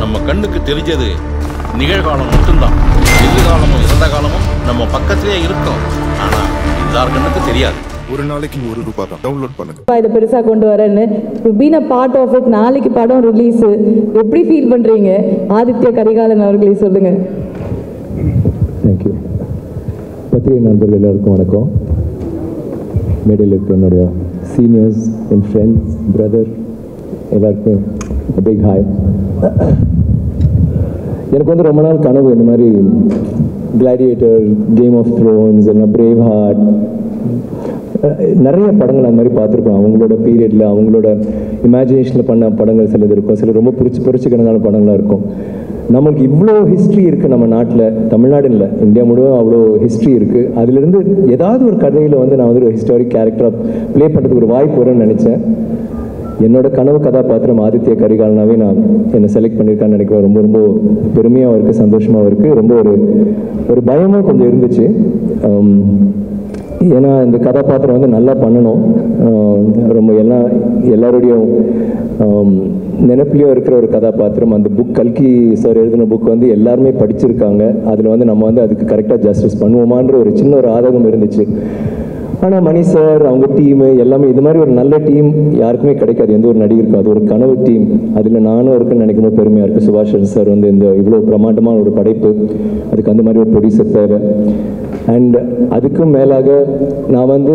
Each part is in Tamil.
நம்ம கண்ணுக்கு தெரிஞ்சது நிகழ்காலம் மட்டும்தான் எதிர்காலமும் இறந்த காலமும் நம்ம பக்கத்திலே இருக்கும் ஆனா எல்லார் கண்ணுக்கு தெரியாது ஒரு நாளைக்கு ஒரு ரூபாய் தான் டவுன்லோட் பண்ணுங்க அப்பா இதை பெருசாக கொண்டு வரேன்னு been a part of it நாளைக்கு படம் ரிலீஸு எப்படி ஃபீல் பண்ணுறீங்க ஆதித்ய கரிகாலன் அவர்களே சொல்லுங்கள் தேங்க்யூ பத்திரிகை நண்பர்கள் எல்லாருக்கும் வணக்கம் மேடையில் இருக்க என்னுடைய சீனியர்ஸ் என் ஃப்ரெண்ட்ஸ் பிரதர் எல்லாருக்கும் பிக் ஹாய் எனக்கு வந்து ரொம்ப நாள் கனவு இந்த மாதிரி கிளாடியேட்டர் கேம் ஆஃப் த்ரோன்ஸ் என்ன பிரேவ் ஹார்ட் நிறைய படங்கள் அந்த மாதிரி பார்த்துருக்கோம் அவங்களோட பீரியடில் அவங்களோட இமேஜினேஷனில் பண்ண படங்கள் சிலது இருக்கும் சில ரொம்ப பிடிச்சி புரட்சிக்கணக்கான படங்களாக இருக்கும் நம்மளுக்கு இவ்வளோ ஹிஸ்ட்ரி இருக்குது நம்ம நாட்டில் தமிழ்நாடு இல்லை இந்தியா முழுவதும் அவ்வளோ ஹிஸ்ட்ரி இருக்குது அதுலேருந்து ஏதாவது ஒரு கதையில் வந்து நான் வந்து ஒரு ஹிஸ்டாரிக் கேரக்டராக ப்ளே பண்ணுறதுக்கு ஒரு வாய்ப்பு வரும்னு நினச்சேன் என்னோட கனவு கதாபாத்திரம் ஆதித்ய கரிகாலனாவே நான் என்னை செலக்ட் பண்ணியிருக்கான்னு நினைக்கிறேன் ரொம்ப ரொம்ப பெருமையாகவும் இருக்குது சந்தோஷமாகவும் இருக்குது ரொம்ப ஒரு ஒரு பயமும் கொஞ்சம் இருந்துச்சு Um, ஏன்னா இந்த கதாபாத்திரம் வந்து நல்லா பண்ணணும் ஆஹ் ரொம்ப எல்லா எல்லாருடையும் ஆம், நினைப்புலையும் இருக்கிற ஒரு கதாபாத்திரம் அந்த புக் கல்கி சார் எழுதின புக் வந்து எல்லாருமே படிச்சிருக்காங்க அதில் வந்து நம்ம வந்து அதுக்கு கரெக்டாக ஜஸ்டிஸ் பண்ணுவோமான்ற ஒரு சின்ன ஒரு ஆதகம் இருந்துச்சு ஆனால் மணி சார் அவங்க டீமு எல்லாமே இது மாதிரி ஒரு நல்ல டீம் யாருக்குமே கிடைக்காது எந்த ஒரு நடிகருக்கும் அது ஒரு கனவு டீம் அதில் நானும் இருக்குன்னு நினைக்கும் போது பெருமையாக இருக்குது சுபாஷன் சார் வந்து இந்த இவ்வளோ பிரமாண்டமான ஒரு படைப்பு அதுக்கு அந்த மாதிரி ஒரு ப்ரொடியூசர் தேவை அண்ட் அதுக்கும் மேலாக நான் வந்து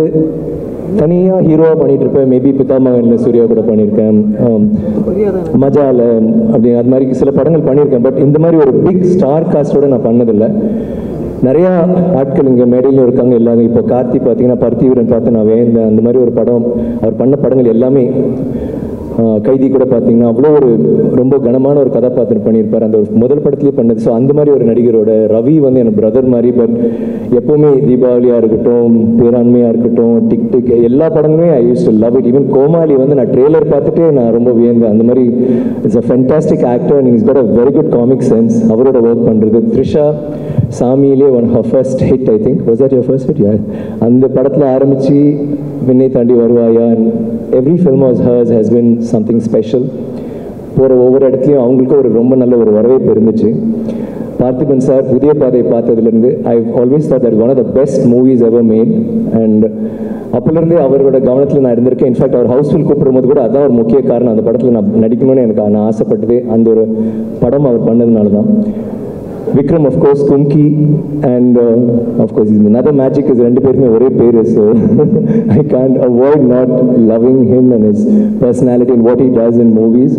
தனியாக ஹீரோவாக பண்ணிட்டு இருப்பேன் மேபி பிதாமகனில் சூர்யா கூட பண்ணியிருக்கேன் ஆம், மஜால அப்படி அது மாதிரி சில படங்கள் பண்ணியிருக்கேன் பட் இந்த மாதிரி ஒரு பிக் ஸ்டார் காஸ்டோட நான் பண்ணதில்லை நிறையா ஆட்கள் இங்கே மேடையில் இருக்காங்க எல்லாரும் இப்போ கார்த்தி பார்த்தீங்கன்னா பருத்திவீரன் பார்த்து நான் வேந்தேன் அந்த மாதிரி ஒரு படம் அவர் பண்ண படங்கள் எல்லாமே ஆஹ், கைதி கூட பார்த்தீங்கன்னா அவ்வளோ ஒரு ரொம்ப கனமான ஒரு கதாபாத்திரம் பண்ணியிருப்பார் அந்த ஒரு முதல் படத்துலேயே பண்ணது ஸோ அந்த மாதிரி ஒரு நடிகரோட ரவி வந்து எனக்கு பிரதர் மாதிரி பட் எப்போவுமே தீபாவளியாக இருக்கட்டும் பேராண்மையாக இருக்கட்டும் டிக் டிக் எல்லா படங்களுமே I use to love it even Comali வந்து நான் ட்ரெய்லர் பார்த்துட்டு நான் ரொம்ப வியந்தேன் அந்த மாதிரி it's a fantastic actor and is got a very good comic sense அவரோட ஒர்க் பண்ணுறது த்ரிஷா சாமியிலே one her first hit I think was that your first hit yeah அந்த படத்தில் ஆரம்பித்து Vinnai Thaandi Varuvaayaa every film was hers has been something special போகிற ஒவ்வொரு இடத்துலையும் அவங்களுக்கு ஒரு ரொம்ப நல்ல ஒரு வரவேற்பு இருந்துச்சு பார்த்திபன் சார் புதிய பாதை பார்த்ததுலேருந்து I always thought that one of the best movies ever made and அப்போலேருந்தே அவரோட கவனத்தில் நான் இருந்திருக்கேன் இன்ஃபேக்ட் அவர் ஹவுஸ்ஃபுல் கூப்பிடும் போது கூட அதான் ஒரு முக்கிய காரணம் அந்த படத்தில் நான் நடிக்கணும்னு எனக்கு நான் ஆசைப்பட்டது அந்த ஒரு படம் அவர் பண்ணதுனால தான் Vikram of course Kumki and of course இது another மேஜிக் இது ரெண்டு பேருமே ஒரே பேர் so I can't avoid not loving him and his personality and what he does in movies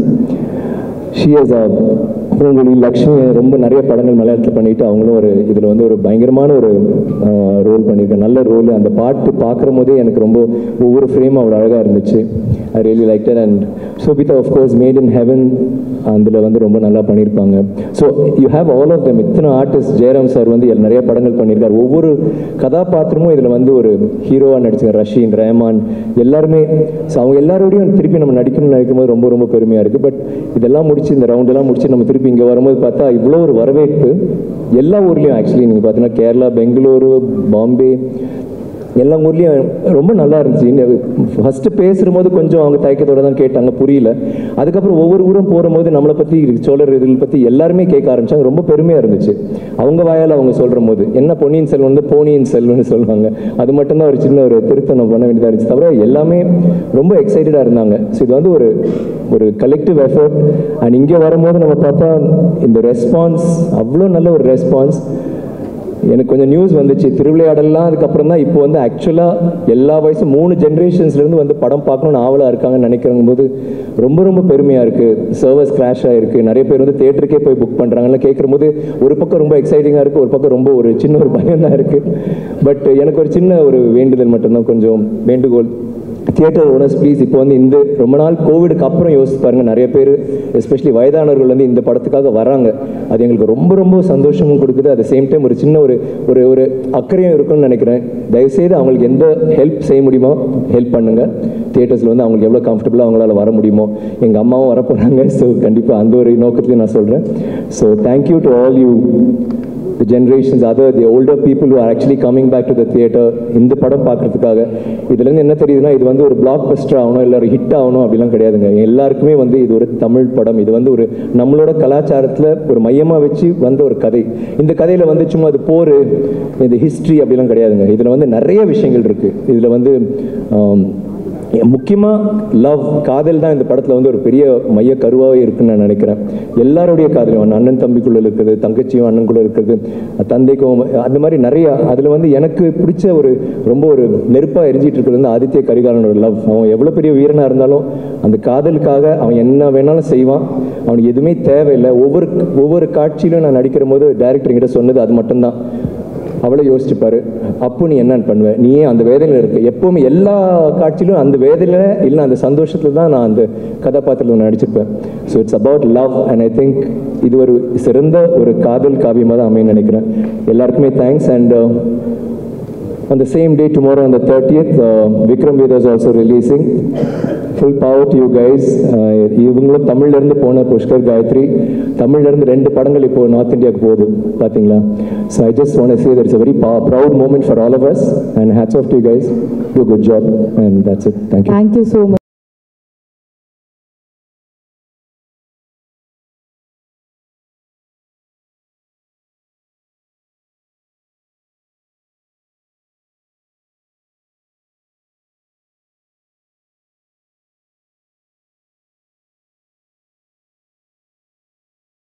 she is a Poonguzhi Lakshmi ரொம்ப நிறைய படங்கள் மலையாளத்தில் பண்ணிட்டு அவங்களும் ஒரு இதில் வந்து ஒரு பயங்கரமான ஒரு ரோல் பண்ணியிருக்கேன் நல்ல ரோல் அந்த பாட்டு பார்க்குற போதே எனக்கு ரொம்ப ஒவ்வொரு ஃப்ரேமும் அவ்வளோ அழகாக இருந்துச்சு I really like and Sobhita of course Made in Heaven அதில் வந்து ரொம்ப நல்லா பண்ணியிருப்பாங்க so you have all of them இத்தனை ஆர்டிஸ்ட் ஜெயராம் சார் வந்து எல் நிறைய படங்கள் பண்ணியிருக்காரு ஒவ்வொரு கதாபாத்திரமும் இதில் வந்து ஒரு ஹீரோவாக நடிச்சிருக்காரு ரஷீன் ரஹமான் எல்லாருமே ஸோ அவங்க எல்லாரோடையும் திருப்பி நம்ம நடிக்கணும்னு நினைக்கும் போது ரொம்ப ரொம்ப பெருமையாக இருக்குது பட் இதெல்லாம் முடிச்சு இந்த ரவுண்டெல்லாம் முடிச்சு நம்ம திருப்பி இங்கே வரும்போது பார்த்தா இவ்வளோ ஒரு வரவேற்பு எல்லா ஊர்லேயும் ஆக்சுவலி நீங்கள் பார்த்தீங்கன்னா கேரளா பெங்களூரு பாம்பே எல்லா ஊர்லேயும் ரொம்ப நல்லா இருந்துச்சு ஃபஸ்ட்டு பேசும்போது கொஞ்சம் அவங்க தயக்கத்தோட தான் கேட்டாங்க புரியல அதுக்கப்புறம் ஒவ்வொரு ஊரும் போகும்போது நம்மளை பற்றி சோழர் இதில் பற்றி எல்லாருமே கேட்க ஆரம்பிச்சாங்க ரொம்ப பெருமையாக இருந்துச்சு அவங்க வாயால் அவங்க சொல்கிற போது என்ன பொன்னியின் செல்வன் வந்து போனியின் செல்வன்னு சொல்லுவாங்க அது மட்டும்தான் ஒரு சின்ன ஒரு திருத்தம் பண்ண வேண்டியதாக இருந்துச்சு தவிர எல்லாமே ரொம்ப எக்ஸைட்டடாக இருந்தாங்க ஸோ இது வந்து ஒரு ஒரு கலெக்டிவ் எஃபர்ட் அண்ட் இங்கே வரும்போது நம்ம பார்த்தா இந்த ரெஸ்பான்ஸ் அவ்வளோ நல்ல ஒரு ரெஸ்பான்ஸ் எனக்கு கொஞ்சம் நியூஸ் வந்துச்சு திருவிளையாடலாம் அதுக்கப்புறம் தான் இப்போ வந்து ஆக்சுவலாக எல்லா வயசும் மூணு ஜென்ரேஷன்ஸ்லேருந்து வந்து படம் பார்க்கணும்னு ஆவலாக இருக்காங்கன்னு நினைக்கிறவங்க போது ரொம்ப ரொம்ப பெருமையாக இருக்குது சர்வஸ் கிராஷ் ஆகிருக்கு நிறைய பேர் வந்து தேட்டருக்கே போய் புக் பண்ணுறாங்கலாம் கேட்குற போது ஒரு பக்கம் ரொம்ப எக்ஸைட்டிங்காக இருக்குது ஒரு பக்கம் ரொம்ப ஒரு சின்ன ஒரு பயம் தான் இருக்குது பட் எனக்கு ஒரு சின்ன ஒரு வேண்டுதல் மட்டும்தான் கொஞ்சம் வேண்டுகோள் தியேட்டர் ஓனர்ஸ் ப்ளீஸ் இப்போ வந்து இந்த ரொம்ப நாள் கோவிடுக்கு அப்புறம் யோசிச்சு பாருங்க நிறைய பேர் எஸ்பெஷலி வயதானவர்கள் வந்து இந்த படத்துக்காக வராங்க அது எங்களுக்கு ரொம்ப ரொம்ப சந்தோஷமும் கொடுக்குது அட் சேம் டைம் ஒரு சின்ன ஒரு ஒரு ஒரு அக்கறையும் இருக்கும்னு நினைக்கிறேன் தயவுசெய்து அவங்களுக்கு எந்த ஹெல்ப் செய்ய முடியுமோ ஹெல்ப் பண்ணுங்க தியேட்டர்ஸில் வந்து அவங்களுக்கு எவ்வளோ கம்ஃபர்டபுளாக அவங்களால வர முடியுமோ எங்கள் அம்மாவும் வர போகிறாங்க ஸோ கண்டிப்பாக அந்த ஒரு நோக்கத்தையும் நான் சொல்கிறேன் so thank you to all you the generations other the older people who are actually coming back to the theater இந்த படம் பார்க்கறதுக்காக இதுலேருந்து என்ன தெரியுதுன்னா இது வந்து ஒரு பிளாக் பஸ்டர் ஆகணும் இல்லை ஒரு ஹிட் ஆகணும் அப்படிலாம் கிடையாதுங்க எல்லாருக்குமே வந்து இது ஒரு தமிழ் படம் இது வந்து ஒரு நம்மளோட கலாச்சாரத்தில் ஒரு மையமாக வச்சு வந்த ஒரு கதை இந்த கதையில் வந்து சும்மா அது போர் இந்த ஹிஸ்ட்ரி அப்படிலாம் கிடையாதுங்க இதில் வந்து நிறைய விஷயங்கள் இருக்குது இதில் வந்து ஆம், முக்கியமாக லவ் காதல் தான் இந்த படத்தில் வந்து ஒரு பெரிய மைய கருவாகவே இருக்குன்னு நான் நினைக்கிறேன் எல்லாருடைய காதலும் அண்ணன் தம்பிக்குள்ளே இருக்கிறது தங்கச்சியும் அண்ணனுக்குள்ளே இருக்கிறது தந்தைக்கும் அந்த மாதிரி நிறைய அதில் வந்து எனக்கு பிடிச்ச ஒரு ரொம்ப ஒரு நெருப்பாக எரிஞ்சிட்டு இருக்கிறது வந்து ஆதித்ய கரிகாலனோட லவ் அவன் எவ்வளோ பெரிய வீரனாக இருந்தாலும் அந்த காதலுக்காக அவன் என்ன வேணாலும் செய்வான் அவனுக்கு எதுவுமே தேவையில்லை ஒவ்வொரு ஒவ்வொரு காட்சியிலும் நான் நடிக்கிற போது டேரக்டர் என்கிட்ட சொன்னது அது மட்டும்தான் அவளை யோசிச்சுப்பாரு அப்போ நீ என்னன்னு பண்ணுவ நீ ஏன் அந்த வேதனையில் இருக்க எப்பவுமே எல்லா காட்சியிலும் அந்த வேதனையில இல்லை அந்த சந்தோஷத்துல தான் நான் அந்த கதாபாத்திரத்தில் நடிச்சிருப்பேன் so it's about love and I think இது ஒரு சிறந்த ஒரு காதல் காவியமாக தான் அமைய நினைக்கிறேன் எல்லாருக்குமே thanks and on the same day tomorrow on the 30th uh, vikram Vedha is also releasing full power to you guys uh, இவங்களும் தமிழ்ல இருந்து போன புஷ்கர் காயத்ரி தமிழ்ல இருந்து ரெண்டு படங்கள் இப்போ நார்த் இந்தியாவுக்கு போகுது பாத்தீங்களா so i just want to say that it's a very pow- proud moment for all of us and hats off to you guys do a good job and that's it thank you thank you so much